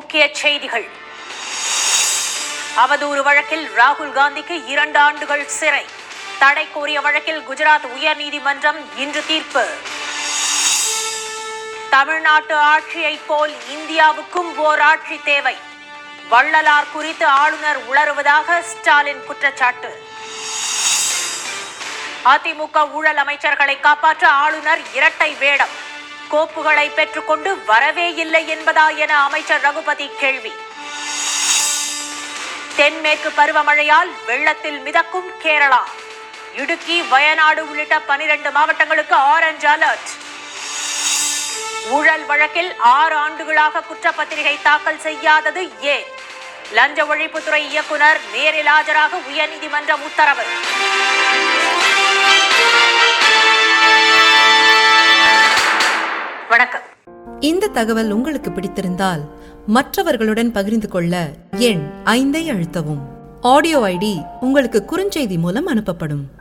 முக்கிய செய்திகள் அவதூறு வழக்கில் ராகுல் காந்திக்கு இரண்டு ஆண்டுகள் சிறை தடை கோரிய வழக்கில் குஜராத் உயர்நீதிமன்றம் இன்று தீர்ப்பு தமிழ்நாட்டு ஆட்சியைப் போல் இந்தியாவுக்கும் ஓர் ஆட்சி தேவை வள்ளலார் குறித்து ஆளுநர் உளறுவதாக ஸ்டாலின் குற்றச்சாட்டு அதிமுக ஊழல் அமைச்சர்களை காப்பாற்ற ஆளுநர் இரட்டை வேடம் கோப்புகளை பெற்றுக்கொண்டு வரவே இல்லை என்பதா என அமைச்சர் ரகுபதி கேள்வி தென்மேற்கு பருவமழையால் வெள்ளத்தில் மிதக்கும் கேரளா இடுக்கி வயநாடு உள்ளிட்ட பனிரெண்டு மாவட்டங்களுக்கு ஆரஞ்சு அலர்ட் ஊழல் வழக்கில் ஆறு ஆண்டுகளாக குற்றப்பத்திரிகை தாக்கல் செய்யாதது ஏன் லஞ்ச ஒழிப்புத்துறை இயக்குனர் நேரில் ஆஜராக உயர்நீதிமன்றம் உத்தரவு வணக்கம் இந்த தகவல் உங்களுக்கு பிடித்திருந்தால் மற்றவர்களுடன் பகிர்ந்து கொள்ள எண் ஐந்தை அழுத்தவும் ஆடியோ ஐடி உங்களுக்கு குறுஞ்செய்தி மூலம் அனுப்பப்படும்